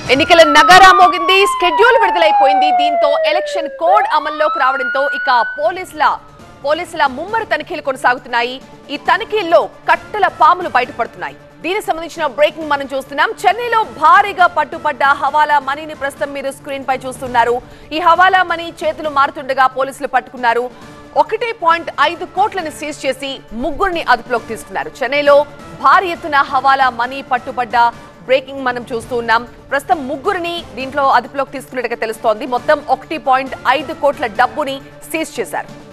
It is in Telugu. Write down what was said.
ఎన్నికల నగారా మోగింది స్కెడ్యూల్ విడుదలైపోయింది దీంతో ఎలక్షన్ కోడ్ అమల్లోకి రావడంతో ఇక పోలీసుల పోలీసుల ముమ్మర తనిఖీలు కొనసాగుతున్నాయి ఈ తనిఖీల్లో కట్టల పాములు బయటపడుతున్నాయి దీనికి సంబంధించిన బ్రేకింగ్ మనం చూస్తున్నాం చెన్నైలో భారీగా పట్టుపడ్డ హవాలా మనీని ప్రస్తుతం మీరు స్క్రీన్ పై చూస్తున్నారు ఈ హవాలా మనీ చేతులు మారుతుండగా పోలీసులు పట్టుకున్నారు ఒకటి పాయింట్ ఐదు కోట్లను సీజ్ చేసి ముగ్గురిని అదుపులోకి తీసుకున్నారు చెన్నైలో భారీ ఎత్తున హవాలా మనీ పట్టుబడ్డ బ్రేకింగ్ మనం చూస్తూ ఉన్నాం ప్రస్తుతం ముగ్గురిని దీంట్లో అదుపులోకి తీసుకున్నట్టుగా తెలుస్తోంది మొత్తం ఒకటి పాయింట్ ఐదు కోట్ల డబ్బుని సీజ్ చేశారు